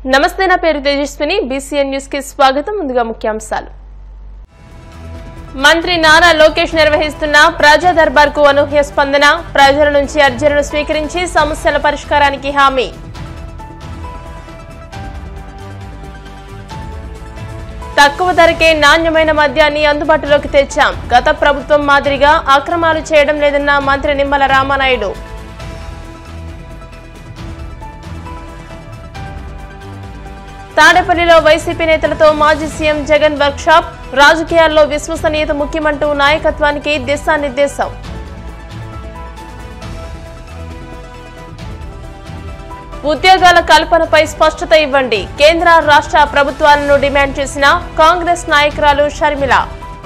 నమస్తే నా పేరు తేజస్విని బీసీఎన్ న్యూస్ కి స్వాగతం ముందుగా ముఖ్యాంశాలు మంత్రి నారా లోకేష్ నిర్వహిస్తున్న ప్రజా దర్బార్ కు అనూహ్య స్పందన ప్రజల నుంచి అర్జీలను స్వీకరించి సమస్యల పరిష్కారానికి హామీ తక్కువ ధరకే నాణ్యమైన మద్యాన్ని అందుబాటులోకి తెచ్చాం గత ప్రభుత్వం మాదిరిగా అక్రమాలు చేయడం లేదన్న మంత్రి నిమ్మల రామానాయుడు తాడేపల్లిలో వైసీపీ నేతలతో మాజీ సీఎం జగన్ వర్క్షాప్ రాజకీయాల్లో విశ్వసనీయత ముఖ్యమంటూ నాయకత్వానికి దిశానిర్దేశం ఉద్యోగాల కల్పనపై స్పష్టత ఇవ్వండి కేంద్ర రాష్ట్ర ప్రభుత్వాలను డిమాండ్ చేసిన కాంగ్రెస్ నాయకురాలు షర్మిల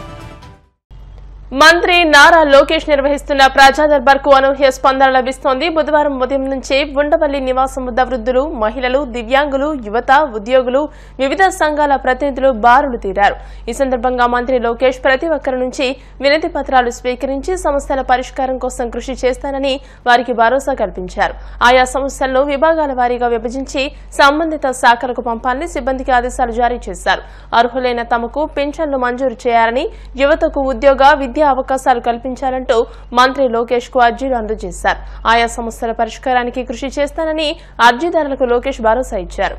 మంత్రి నారా లోకేష్ నిర్వహిస్తున్న ప్రజా దర్బార్ కు అనూహ్య స్పందన లభిస్తోంది బుధవారం ఉదయం నుంచే ఉండవల్లి నివాసం వద్ద వృద్ధులు మహిళలు దివ్యాంగులు యువత ఉద్యోగులు వివిధ సంఘాల ప్రతినిధులు బారులు తీరారు ఈ సందర్భంగా మంత్రి లోకేష్ ప్రతి ఒక్కరి నుంచి వినతి పత్రాలు స్వీకరించి సమస్యల పరిష్కారం కోసం కృషి చేస్తానని వారికి భరోసా కల్పించారు ఆయా సమస్యలను విభాగాల వారీగా విభజించి సంబంధిత శాఖలకు పంపాలని సిబ్బందికి ఆదేశాలు జారీ చేశారు అర్హులైన తమకు పింఛన్లు మంజూరు చేయాలని యువతకు ఉద్యోగ విద్యా అవకాశాలు కల్పించాలంటూ మంత్రి లోకేష్ కు అర్జీలు అందజేశారు ఆయా సమస్యల పరిష్కారానికి కృషి చేస్తానని అర్జీదారులకు లోకేష్ భరోసా ఇచ్చారు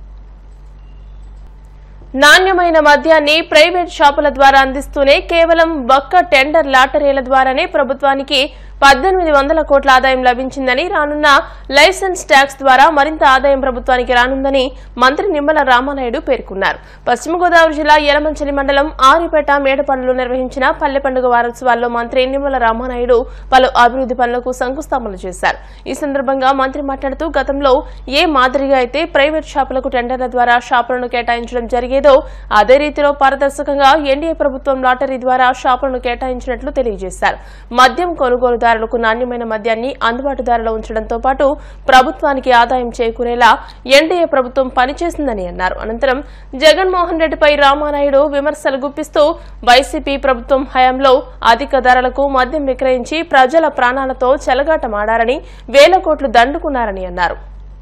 నాణ్యమైన మద్యాన్ని ప్రైవేట్ షాపుల ద్వారా అందిస్తూనే కేవలం ఒక్క టెండర్ లాటరీల ద్వారానే ప్రభుత్వానికి పద్దెనిమిది వందల కోట్ల ఆదాయం లభించిందని రానున్న లైసెన్స్ ట్యాక్స్ ద్వారా మరింత ఆదాయం ప్రభుత్వానికి రానుందని మంత్రి నిమ్మల రామానాయుడు పేర్కొన్నారు పశ్చిమ గోదావరి జిల్లా యలమంచలి మండలం ఆరిపేట మేడపల్లిలో నిర్వహించిన పల్లె పండుగ వారోత్సవాల్లో మంత్రి నిమ్మల రామానాయుడు పలు అభివృద్ది పనులకు శంకుస్థాపన చేశారు ఈ సందర్భంగా మంత్రి మాట్లాడుతూ గతంలో ఏ మాదిరిగా అయితే ప్రైవేట్ షాపులకు టెండర్ల ద్వారా షాపులను కేటాయించడం జరిగేదో అదే రీతిలో పారదర్శకంగా ఎన్డీఏ ప్రభుత్వం లాటరీ ద్వారా షాపులను కేటాయించినట్లు తెలియజేశారు మద్యం కొనుగోలుదారులకు నాణ్యమైన మద్యాన్ని అందుబాటు ధరలో ఉంచడంతో పాటు ప్రభుత్వానికి ఆదాయం చేకూరేలా ఎన్డీఏ ప్రభుత్వం పనిచేసిందని అన్నారు అనంతరం జగన్మోహన్ రెడ్డిపై రామానాయుడు విమర్శలు గుప్పిస్తూ వైసీపీ ప్రభుత్వం హయాంలో అధిక ధరలకు మద్యం విక్రయించి ప్రజల ప్రాణాలతో చెలగాటమాడారని వేల కోట్లు దండుకున్నారని అన్నారు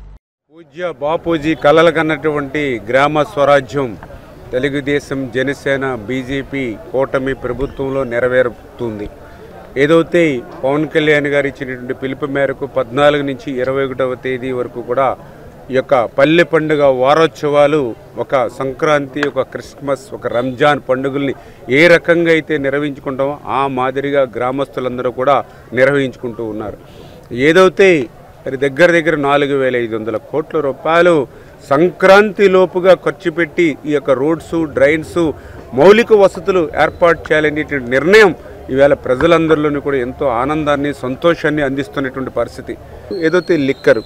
పూజ్య బాపూజీ కలలు కన్నటువంటి గ్రామ స్వరాజ్యం తెలుగుదేశం జనసేన బీజేపీ కూటమి ప్రభుత్వంలో నెరవేరుతుంది ఏదైతే పవన్ కళ్యాణ్ గారు ఇచ్చినటువంటి పిలుపు మేరకు పద్నాలుగు నుంచి ఇరవై ఒకటవ తేదీ వరకు కూడా ఈ యొక్క పల్లె పండుగ వారోత్సవాలు ఒక సంక్రాంతి ఒక క్రిస్మస్ ఒక రంజాన్ పండుగల్ని ఏ రకంగా అయితే నిర్వహించుకుంటామో ఆ మాదిరిగా గ్రామస్తులందరూ కూడా నిర్వహించుకుంటూ ఉన్నారు ఏదైతే మరి దగ్గర దగ్గర నాలుగు వేల ఐదు వందల కోట్ల రూపాయలు సంక్రాంతి లోపుగా ఖర్చు పెట్టి ఈ యొక్క రోడ్స్ డ్రైన్స్ మౌలిక వసతులు ఏర్పాటు చేయాలనేటువంటి నిర్ణయం ఈవేళ ప్రజలందరిలోనూ కూడా ఎంతో ఆనందాన్ని సంతోషాన్ని అందిస్తున్నటువంటి పరిస్థితి ఏదైతే లిక్కరు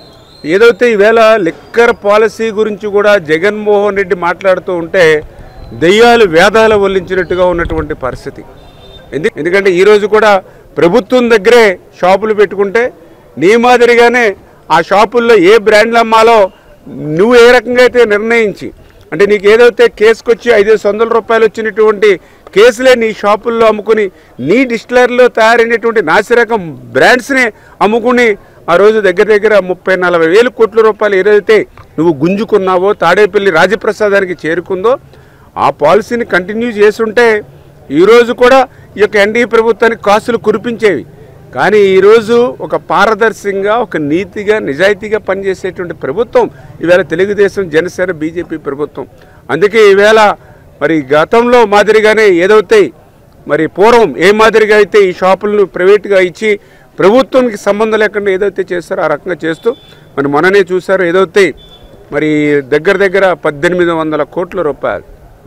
ఏదైతే ఈవేళ లిక్కర్ పాలసీ గురించి కూడా జగన్మోహన్ రెడ్డి మాట్లాడుతూ ఉంటే దెయ్యాలు వేదాలు వల్లించినట్టుగా ఉన్నటువంటి పరిస్థితి ఎందు- ఎందుకంటే ఈరోజు కూడా ప్రభుత్వం దగ్గరే షాపులు పెట్టుకుంటే నీ మాదిరిగానే ఆ షాపుల్లో ఏ బ్రాండ్లు అమ్మాలో నువ్వు ఏ రకంగా అయితే నిర్ణయించి అంటే నీకు ఏదైతే కేసుకొచ్చి ఐదేసి వందల రూపాయలు వచ్చినటువంటి కేసులే నీ షాపుల్లో అమ్ముకుని నీ డిస్టిలర్లో తయారైనటువంటి నాసిరకం బ్రాండ్స్నే అమ్ముకుని ఆ రోజు దగ్గర దగ్గర ముప్పై నలభై వేల కోట్ల రూపాయలు ఏదైతే నువ్వు గుంజుకున్నావో తాడేపల్లి రాజప్రసాదానికి చేరుకుందో ఆ పాలసీని కంటిన్యూ చేసుంటే ఈరోజు కూడా ఈ యొక్క ఎన్డీఏ ప్రభుత్వానికి కాసులు కురిపించేవి కానీ ఈరోజు ఒక పారదర్శకంగా ఒక నీతిగా నిజాయితీగా పనిచేసేటువంటి ప్రభుత్వం ఈవేళ తెలుగుదేశం జనసేన బీజేపీ ప్రభుత్వం అందుకే ఈవేళ మరి గతంలో మాదిరిగానే ఏదైతే మరి పూర్వం ఏ మాదిరిగా అయితే ఈ షాపులను ప్రైవేట్గా ఇచ్చి ప్రభుత్వానికి సంబంధం లేకుండా ఏదైతే చేస్తారో ఆ రకంగా చేస్తూ మరి మొన్ననే చూసారో ఏదైతే మరి దగ్గర దగ్గర పద్దెనిమిది వందల కోట్ల రూపాయలు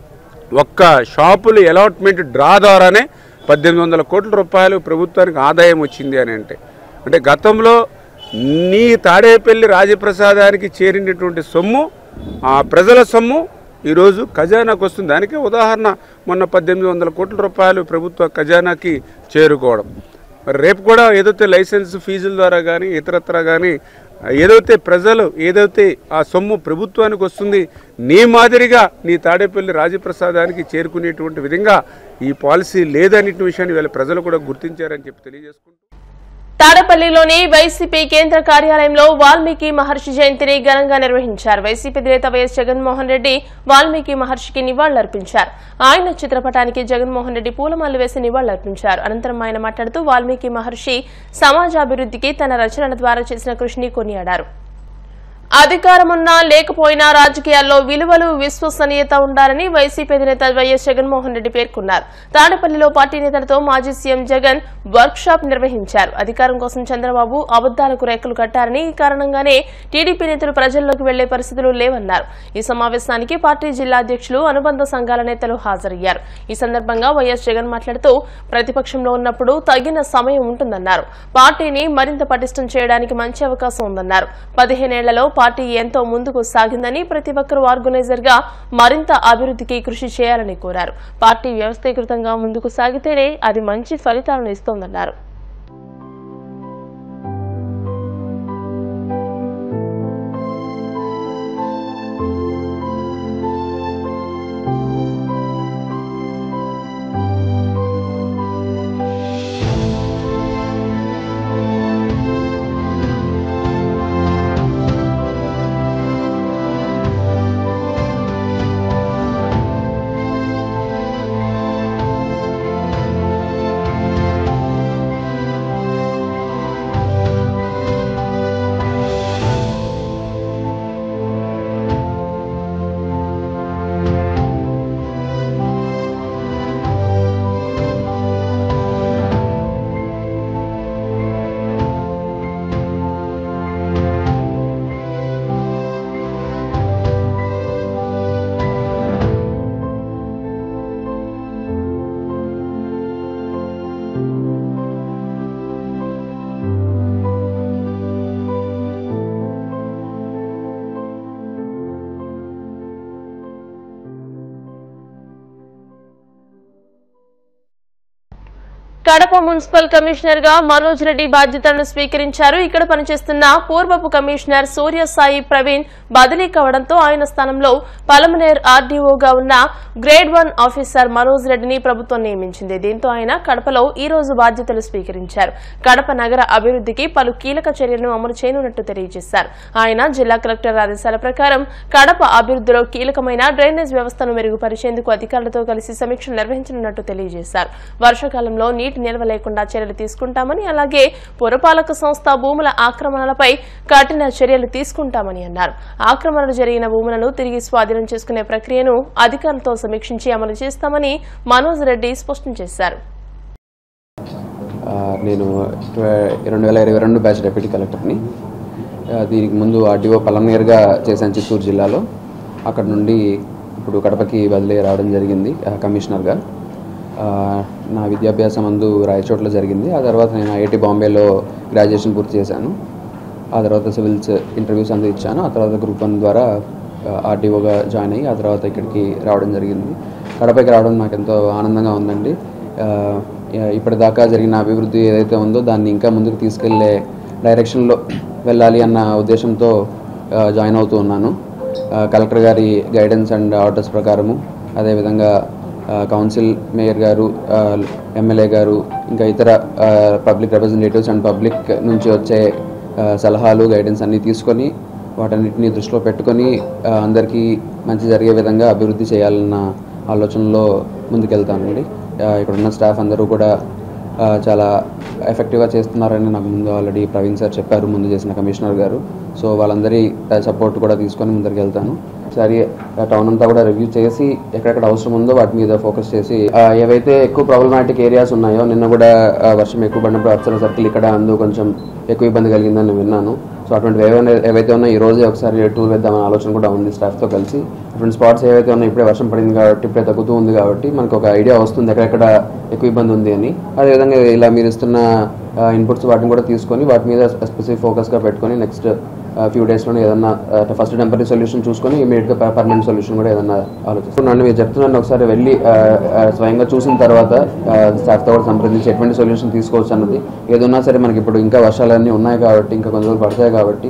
ఒక్క షాపులు అలాట్మెంట్ డ్రా ద్వారానే పద్దెనిమిది వందల కోట్ల రూపాయలు ప్రభుత్వానికి ఆదాయం వచ్చింది అని అంటే అంటే గతంలో నీ తాడేపల్లి రాజప్రసాదానికి చేరినటువంటి సొమ్ము ఆ ప్రజల సొమ్ము ఈరోజు ఖజానాకు వస్తుంది దానికే ఉదాహరణ మొన్న పద్దెనిమిది వందల కోట్ల రూపాయలు ప్రభుత్వ ఖజానాకి చేరుకోవడం మరి రేపు కూడా ఏదైతే లైసెన్స్ ఫీజుల ద్వారా కానీ ఇతరత్ర కానీ ఏదైతే ప్రజలు ఏదైతే ఆ సొమ్ము ప్రభుత్వానికి వస్తుంది నీ మాదిరిగా నీ తాడేపల్లి రాజప్రసాదానికి చేరుకునేటువంటి విధంగా ఈ పాలసీ లేదనే విషయాన్ని వీళ్ళ ప్రజలు కూడా గుర్తించారని చెప్పి తెలియజేసుకుంటూ తాడపల్లిలోని వైసీపీ కేంద్ర కార్యాలయంలో వాల్మీకి మహర్షి జయంతిని ఘనంగా నిర్వహించారు వైసీపీ నేత వైఎస్ జగన్మోహన్ రెడ్డి వాల్మీకి మహర్షికి నివాళులర్పించారు ఆయన చిత్రపటానికి జగన్మోహన్ రెడ్డి పూలమాలలు వేసి నివాళులర్పించారు అనంతరం ఆయన మాట్లాడుతూ వాల్మీకి మహర్షి సమాజాభివృద్ధికి తన రచనల ద్వారా చేసిన కృషిని కొనియాడారు అధికారమున్నా లేకపోయినా రాజకీయాల్లో విలువలు విశ్వసనీయత ఉండాలని వైసీపీ అధినేత వైఎస్ జగన్మోహన్ రెడ్డి పేర్కొన్నారు తాడేపల్లిలో పార్టీ నేతలతో మాజీ సీఎం జగన్ వర్క్ షాప్ నిర్వహించారు అధికారం కోసం చంద్రబాబు అబద్దాలకు రేఖలు కట్టారని ఈ కారణంగానే టీడీపీ నేతలు ప్రజల్లోకి వెళ్లే పరిస్థితులు లేవన్నారు ఈ సమావేశానికి పార్టీ జిల్లా అధ్యక్షులు అనుబంధ సంఘాల నేతలు హాజరయ్యారు ఈ సందర్భంగా వైఎస్ జగన్ మాట్లాడుతూ ప్రతిపక్షంలో ఉన్నప్పుడు తగిన సమయం ఉంటుందన్నారు పార్టీని మరింత పటిష్టం చేయడానికి మంచి అవకాశం ఉందన్నారు పదిహేనేళ్లలో పార్టీ ఎంతో ముందుకు సాగిందని ప్రతి ఒక్కరూ ఆర్గనైజర్ గా మరింత అభివృద్ధికి కృషి చేయాలని కోరారు పార్టీ వ్యవస్థీకృతంగా ముందుకు సాగితేనే అది మంచి ఫలితాలను ఇస్తోందన్నారు కడప మున్సిపల్ కమిషనర్ గా మనోజ్ రెడ్డి బాధ్యతలను స్వీకరించారు ఇక్కడ పనిచేస్తున్న పూర్వపు కమిషనర్ సూర్య సాయి ప్రవీణ్ బదిలీ కావడంతో ఆయన స్థానంలో పలమనేర్ ఆర్డీఓగా ఉన్న గ్రేడ్ వన్ ఆఫీసర్ మనోజ్ రెడ్డిని ప్రభుత్వం నియమించింది దీంతో ఆయన కడపలో ఈ రోజు బాధ్యతలు స్వీకరించారు కడప నగర అభివృద్ధికి పలు కీలక చర్యలను అమలు చేయనున్నట్టు తెలియజేశారు ఆయన జిల్లా కలెక్టర్ ఆదేశాల ప్రకారం కడప అభివృద్ధిలో కీలకమైన డ్రైనేజ్ వ్యవస్థను మెరుగుపరిచేందుకు అధికారులతో కలిసి సమీక్ష నిర్వహించనున్నట్టు తెలియజేశారు వర్షాకాలంలో నీటి నిల్వ లేకుండా చర్యలు తీసుకుంటామని అలాగే పురపాలక సంస్థ భూముల ఆక్రమణలపై కఠిన చర్యలు తీసుకుంటామని అన్నారు ఆక్రమణలు జరిగిన భూములను తిరిగి స్వాధీనం చేసుకునే ప్రక్రియను అధికారులతో సమీక్షించి అమలు చేస్తామని మనోజ్ రెడ్డి స్పష్టం చేశారు ఆ, నేను ట్వ- రెండు వేల ఇరవై రెండు బ్యాచ్ డెప్యూటీ కలెక్టర్ని ఆ, దీనికి ముందు ఆర్డీఓ పలమనేరుగా చేశాను చిత్తూరు జిల్లాలో అక్కడ నుండి ఇప్పుడు కడపకి బదిలీ రావడం జరిగింది ఆ, కమిషనర్గా ఆ, నా విద్యాభ్యాసం అందు రాయచోట్ల జరిగింది ఆ తర్వాత నేను ఐఐటి బాంబేలో గ్రాడ్యుయేషన్ పూర్తి చేశాను ఆ తర్వాత సివిల్స్ ఇంటర్వ్యూస్ అందు ఇచ్చాను ఆ తర్వాత గ్రూప్ వన్ ద్వారా ఆర్డీఓగా జాయిన్ అయ్యి ఆ తర్వాత ఇక్కడికి రావడం జరిగింది కడపకి రావడం నాకు ఎంతో ఆనందంగా ఉందండి ఆ, ఇప్పటిదాకా జరిగిన అభివృద్ధి ఏదైతే ఉందో దాన్ని ఇంకా ముందుకు తీసుకెళ్లే డైరెక్షన్లో వెళ్ళాలి అన్న ఉద్దేశంతో ఆ, జాయిన్ అవుతూ ఉన్నాను ఆ, కలెక్టర్ గారి గైడెన్స్ అండ్ ఆర్డర్స్ ప్రకారము అదేవిధంగా ఆ, కౌన్సిల్ మేయర్ గారు ఆ, ఎమ్మెల్యే గారు ఇంకా ఇతర ఆ, పబ్లిక్ రిప్రజెంటేటివ్స్ అండ్ పబ్లిక్ నుంచి వచ్చే ఆ, సలహాలు గైడెన్స్ అన్నీ తీసుకొని వాటన్నిటిని దృష్టిలో పెట్టుకొని ఆ, అందరికీ మంచి జరిగే విధంగా అభివృద్ధి చేయాలన్న ఆలోచనలో ముందుకెళ్తానండి ఆ, ఇక్కడున్న స్టాఫ్ అందరూ కూడా ఆ, చాలా ఎఫెక్టివ్గా చేస్తున్నారని నాకు ముందు ఆల్రెడీ ప్రవీణ్ సార్ చెప్పారు ముందు చేసిన కమిషనర్ గారు సో వాళ్ళందరి సపోర్ట్ కూడా తీసుకొని ముందరికి వెళ్తాను ఒకసారి టౌన్ అంతా కూడా రివ్యూ చేసి ఎక్కడెక్కడ అవసరం ఉందో వాటి మీద ఫోకస్ చేసి ఆ, ఏవైతే ఎక్కువ ప్రాబ్లమాటిక్ ఏరియాస్ ఉన్నాయో నిన్న కూడా ఆ, వర్షం ఎక్కువ పడినప్పుడు అప్సర సర్కిల్ ఇక్కడ అందు కొంచెం ఎక్కువ ఇబ్బంది కలిగిందని నేను విన్నాను సో అటువంటి ఏవైనా ఏవైతే ఉన్నాయో ఈ రోజే ఒకసారి టూర్ వేద్దామనే ఆలోచన కూడా ఉంది స్టాఫ్తో కలిసి అటువంటి స్పాట్స్ ఏవైతే ఉన్నాయో ఇప్పుడే వర్షం పడింది కాబట్టి ఇప్పుడే తగ్గుతూ ఉంది కాబట్టి మనకు ఒక ఐడియా వస్తుంది ఎక్కడెక్కడ ఎక్కువ ఇబ్బంది ఉంది అని అదేవిధంగా ఇలా మీరు ఇస్తున్న ఇన్పుట్స్ వాటిని కూడా తీసుకొని వాటి మీద స్పెసిఫిక్ ఫోకస్గా పెట్టుకొని నెక్స్ట్ ఫ్యూ డేస్లోనే ఏదన్నా ఫస్ట్ టెంపరీ సొల్యూషన్ చూసుకొని ఇమీడియట్గా పర్మనెంట్ సొల్యూషన్ కూడా ఏదన్నా ఆలోచిస్తున్నాను మీరు చెప్తున్నాను ఒకసారి వెళ్ళి ఆ, ఆ, స్వయంగా చూసిన తర్వాత స్టాఫ్తో కూడా సంప్రదించి ఎటువంటి సొల్యూషన్ తీసుకోవచ్చు అన్నది ఏదున్నా సరే మనకి ఇప్పుడు ఇంకా వర్షాలన్నీ ఉన్నాయి కాబట్టి ఇంకా కొంచెం రోజులు పడతాయి కాబట్టి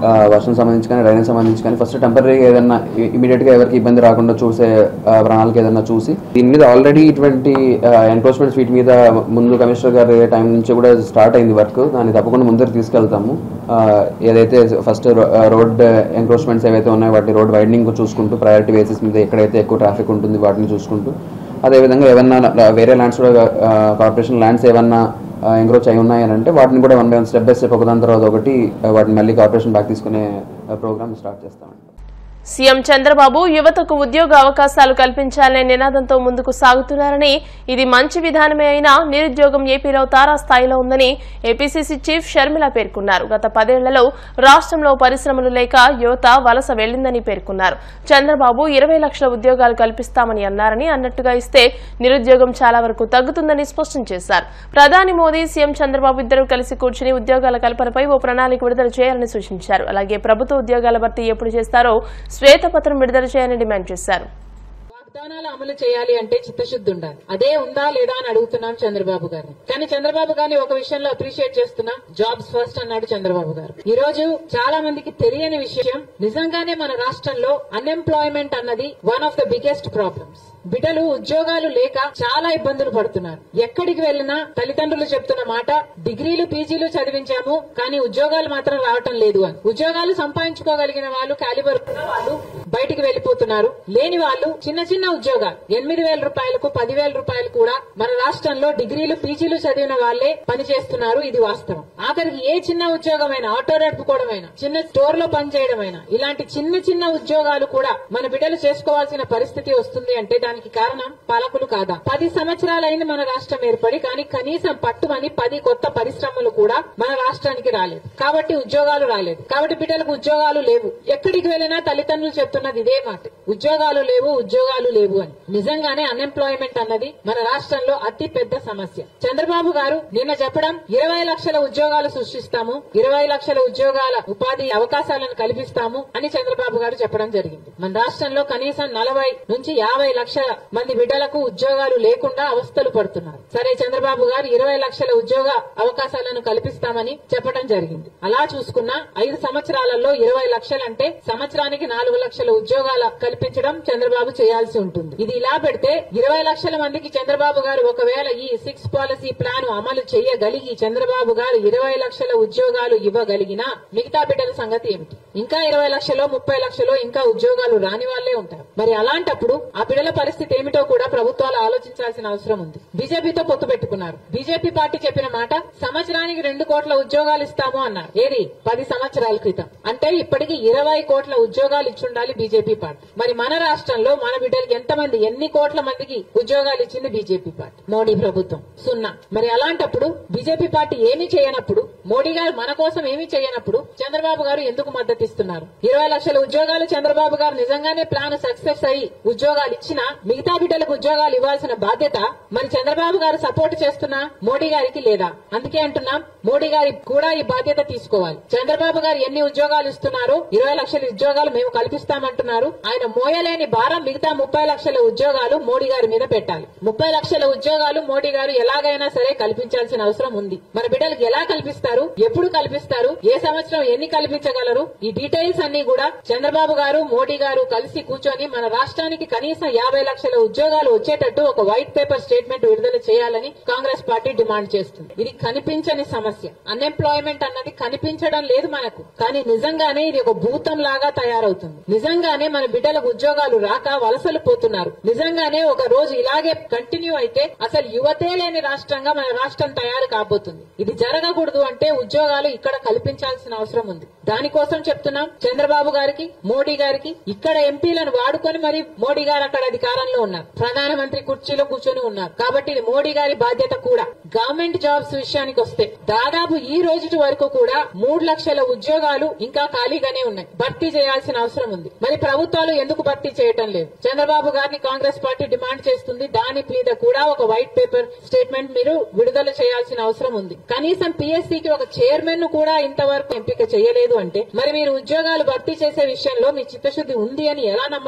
ఆ, వర్షం సంబంధించి కానీ రైన్ సంబంధించి కానీ ఫస్ట్ టెంపరీగా ఏదైనా ఇమీడియట్గా ఎవరికి ఇబ్బంది రాకుండా చూసే ఆ, ప్రణాళిక ఏదైనా చూసి దీని మీద ఆల్రెడీ ఇటువంటి ఎన్క్రోచ్మెంట్స్ వీటి మీద ముందు కమిషనర్ గారి టైం నుంచి కూడా స్టార్ట్ అయింది వర్క్ దాన్ని తప్పకుండా ముందరకు తీసుకెళ్తాము ఆ, ఏదైతే ఫస్ట్ రోడ్ ఎంక్రోచ్మెంట్స్ ఏవైతే ఉన్నాయో వాటి రోడ్ వైడనింగ్ చూసుకుంటూ ప్రయారిటీ బేసిస్ మీద ఎక్కడైతే ఎక్కువ ట్రాఫిక్ ఉంటుంది వాటిని చూసుకుంటూ అదేవిధంగా ఏమన్నా వేరే ల్యాండ్స్ కూడా కార్పొరేషన్ ల్యాండ్స్ ఏమన్నా ఎంక్రోచ్ అయి ఉన్నాయని అంటే వాటిని కూడా one by one step by step ఒకదాని తర్వాత ఒకటి ఆ, వాటిని మళ్ళీ కార్పొరేషన్ బ్యాక్ తీసుకునే ప్రోగ్రామ్ స్టార్ట్ చేస్తామండి సీఎం చంద్రబాబు యువతకు ఉద్యోగ అవకాశాలు కల్పించాలనే నినాదంతో ముందుకు సాగుతున్నారని ఇది మంచి విధానమే అయినా నిరుద్యోగం ఏపీలో తారాస్థాయిలో ఉందని ఏపీసీసీ చీఫ్ షర్మిల పేర్కొన్నారు గత పదేళ్లలో రాష్ట్రంలో పరిశ్రమలు లేక యువత వలస వెళ్లిందని పేర్కొన్నారు చంద్రబాబు ఇరవై లక్షల ఉద్యోగాలు కల్పిస్తామని అన్నారని అన్నట్టుగా ఇస్తే నిరుద్యోగం చాలా వరకు తగ్గుతుందని స్పష్టం చేశారు ప్రధాని మోదీ సీఎం చంద్రబాబు ఇద్దరు కలిసి కూర్చుని ఉద్యోగాల కల్పనపై ఓ ప్రణాళిక విడుదల చేయాలని సూచించారు అలాగే ప్రభుత్వ ఉద్యోగాల భర్తీ ఎప్పుడు చేస్తారో శ్వేతపత్రం విడుదల చేయాలని డిమాండ్ చేశారు వాగ్దానాలు అమలు చేయాలి అంటే చిత్తశుద్ధి ఉండాలి అదే ఉందా లేదా అని అడుగుతున్నాం చంద్రబాబు గారిని కానీ చంద్రబాబు గారిని ఒక విషయంలో అప్రిషియేట్ చేస్తున్నాం జాబ్స్ ఫస్ట్ అన్నాడు చంద్రబాబు గారు ఈ రోజు చాలా మందికి తెలియని విషయం నిజంగానే మన రాష్ట్రంలో అన్ఎంప్లాయ్మెంట్ అన్నది one of the biggest problems బిడ్డలు ఉద్యోగాలు లేక చాలా ఇబ్బందులు పడుతున్నారు ఎక్కడికి వెళ్ళినా తల్లిదండ్రులు చెప్తున్న మాట డిగ్రీలు పీజీలు చదివించాము కానీ ఉద్యోగాలు మాత్రం రావటం లేదు అని ఉద్యోగాలు సంపాదించుకోగలిగిన వాళ్ళు క్యాలిబర్ ఉన్న వాళ్ళు బయటికి వెళ్లిపోతున్నారు లేని వాళ్ళు చిన్న చిన్న ఉద్యోగాలు ఎనిమిది వేల రూపాయలకు పదివేల రూపాయలు కూడా మన రాష్ట్రంలో డిగ్రీలు పీజీలు చదివిన వాళ్లే పని చేస్తున్నారు ఇది వాస్తవం ఆఖరికి ఏ చిన్న ఉద్యోగమైనా ఆటో నడుపుకోవడమైనా చిన్న స్టోర్ లో పనిచేయడమైనా ఇలాంటి చిన్న చిన్న ఉద్యోగాలు కూడా మన బిడ్డలు చేసుకోవాల్సిన పరిస్థితి వస్తుంది అంటే దానికి కారణం పాలకులు కాదా పది సంవత్సరాలైంది మన రాష్ట్రం ఏర్పడి కానీ కనీసం పట్టుమని పది కొత్త పరిశ్రమలు కూడా మన రాష్ట్రానికి రాలేదు కాబట్టి ఉద్యోగాలు రాలేదు కాబట్టి బిడ్డలకు ఉద్యోగాలు లేవు ఎక్కడికి వెళ్ళినా తల్లిదండ్రులు చెప్తున్నది ఇదే మాట ఉద్యోగాలు లేవు ఉద్యోగాలు లేవు అని నిజంగానే అన్ఎంప్లాయ్మెంట్ అన్నది మన రాష్ట్రంలో అతి పెద్ద సమస్య చంద్రబాబు గారు నిన్న చెప్పడం ఇరవై లక్షల ఉద్యోగాలు సృష్టిస్తాము ఇరవై లక్షల ఉద్యోగాల ఉపాధి అవకాశాలను కల్పిస్తాము అని చంద్రబాబు గారు చెప్పడం జరిగింది మన రాష్ట్రంలో కనీసం నలభై నుంచి యాభై లక్షల మంది బిడ్డలకు ఉద్యోగాలు లేకుండా అవస్థలు పడుతున్నారు సరే చంద్రబాబు గారు ఇరవై లక్షల ఉద్యోగ అవకాశాలను కల్పిస్తామని చెప్పడం జరిగింది అలా చూసుకున్నా ఐదు సంవత్సరాలలో ఇరవై లక్షలంటే సంవత్సరానికి నాలుగు లక్షల ఉద్యోగాల కల్పించడం చంద్రబాబు చేయాల్సి ఉంటుంది ఇది ఇలా పెడితే ఇరవై లక్షల మందికి చంద్రబాబు గారు ఒకవేళ ఈ సిక్స్ పాలసీ ప్లాన్ అమలు చేయగలిగి చంద్రబాబు గారు ఇరవై లక్షల ఉద్యోగాలు ఇవ్వగలిగినా మిగతా బిడ్డల సంగతి ఏమిటి ఇంకా ఇరవై లక్షలో ముప్పై లక్షలో ఇంకా ఉద్యోగాలు రాని వాళ్లే ఉంటారు మరి అలాంటప్పుడు ఆ బిడ్డల పరిస్థితి ఏమిటో కూడా ప్రభుత్వాలు ఆలోచించాల్సిన అవసరం ఉంది బీజేపీతో పొత్తు పెట్టుకున్నారు బీజేపీ పార్టీ చెప్పిన మాట సంవత్సరానికి రెండు కోట్ల ఉద్యోగాలు ఇస్తాము అన్నారు ఏది పది సంవత్సరాల క్రితం అంటే ఇప్పటికి ఇరవై కోట్ల ఉద్యోగాలు ఇచ్చుండాలి బీజేపీ పార్టీ మరి మన రాష్ట్రంలో మన బిడ్డలకి ఎంతమంది ఎన్ని కోట్ల మందికి ఉద్యోగాలు ఇచ్చింది బీజేపీ పార్టీ మోడీ ప్రభుత్వం సున్నా మరి అలాంటప్పుడు బీజేపీ పార్టీ ఏమీ చేయనప్పుడు మోడీ గారు మన కోసం ఏమీ చేయనప్పుడు చంద్రబాబు గారు ఎందుకు మద్దతు ఇస్తున్నారు ఇరవై లక్షల ఉద్యోగాలు చంద్రబాబు గారు నిజంగానే ప్లాన్ సక్సెస్ అయ్యి ఉద్యోగాలు ఇచ్చినా మిగతా బిడ్డలకు ఉద్యోగాలు ఇవ్వాల్సిన బాధ్యత మరి చంద్రబాబు గారు సపోర్ట్ చేస్తున్నా మోడీ గారికి లేదా అందుకే అంటున్నాం మోడీ గారి కూడా ఈ బాధ్యత తీసుకోవాలి చంద్రబాబు గారు ఎన్ని ఉద్యోగాలు ఇస్తున్నారు ఇరవై లక్షల ఉద్యోగాలు మేము కల్పిస్తామంటున్నారు ఆయన మోయలేని భారం మిగతా ముప్పై లక్షల ఉద్యోగాలు మోడీ గారి మీద పెట్టాలి ముప్పై లక్షల ఉద్యోగాలు మోడీ గారు ఎలాగైనా సరే కల్పించాల్సిన అవసరం ఉంది మన బిడ్డలకు ఎలా కల్పిస్తారు ఎప్పుడు కల్పిస్తారు ఏ సంవత్సరం ఎన్ని కల్పించగలరు ఈ డీటెయిల్స్ అన్ని కూడా చంద్రబాబు గారు మోడీ గారు కలిసి కూర్చొని మన రాష్ట్రానికి కనీసం యాభై లక్షల ఉద్యోగాలు వచ్చేటట్టు ఒక వైట్ పేపర్ స్టేట్మెంట్ విడుదల చేయాలని కాంగ్రెస్ పార్టీ డిమాండ్ చేస్తుంది ఇది కనిపించని సమస్య అన్ఎంప్లాయ్మెంట్ అన్నది కనిపించడం లేదు మనకు కానీ నిజంగానే ఇది ఒక భూతం లాగా తయారవుతుంది నిజంగానే మన బిడ్డలకు ఉద్యోగాలు రాక వలసలు పోతున్నారు నిజంగానే ఒక రోజు ఇలాగే కంటిన్యూ అయితే అసలు యువతే లేని రాష్ట్రంగా మన రాష్ట్రం తయారు కాబోతుంది ఇది జరగకూడదు అంటే ఉద్యోగాలు ఇక్కడ కల్పించాల్సిన అవసరం ఉంది దానికోసం చెప్తున్నాం చంద్రబాబు గారికి మోడీ గారికి ఇక్కడ ఎంపీలను వాడుకొని మరి మోడీ గారు అక్కడ అధికారంలో ఉన్నారు ప్రధానమంత్రి కుర్చీలో కూర్చొని ఉన్నారు కాబట్టి ఇది మోడీ గారి బాధ్యత కూడా గవర్నమెంట్ జాబ్స్ విషయానికి వస్తే దాదాపు ఈ రోజు వరకు కూడా మూడు లక్షల ఉద్యోగాలు ఇంకా ఖాళీగానే ఉన్నాయి భర్తీ చేయాల్సిన అవసరం ఉంది మరి ప్రభుత్వాలు ఎందుకు భర్తీ చేయటం లేదు చంద్రబాబు గారిని కాంగ్రెస్ పార్టీ డిమాండ్ చేస్తుంది దాని మీద కూడా ఒక వైట్ పేపర్ స్టేట్మెంట్ మీరు విడుదల చేయాల్సిన అవసరం ఉంది కనీసం పిఎస్సికి ఒక చైర్మన్ ను కూడా ఇంతవరకు ఎంపిక చేయలేదు అంటే మరి మీరు ఉద్యోగాలు భర్తీ చేసే విషయంలో మీ చిత్తశుద్ధి ఉంది అని ఎలా నమ్మటం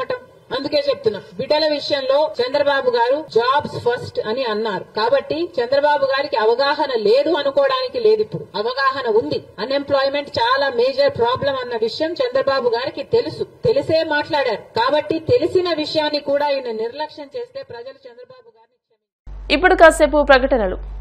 అందుకే చెప్తున్నా బిడ్డల విషయంలో చంద్రబాబు గారు జాబ్స్ ఫస్ట్ అని అన్నారు కాబట్టి చంద్రబాబు గారికి అవగాహన లేదు అనుకోవడానికి లేదు ఇప్పుడు అవగాహన ఉంది అన్ఎంప్లాయ్మెంట్ చాలా మేజర్ ప్రాబ్లం అన్న విషయం చంద్రబాబు గారికి తెలుసు తెలిసే మాట్లాడారు కాబట్టి తెలిసిన విషయాన్ని కూడా ఈయన నిర్లక్ష్యం చేస్తే ప్రజలు చంద్రబాబు గారిని క్షమించరు. ఇప్పుడు కాసేపు ప్రకటనలు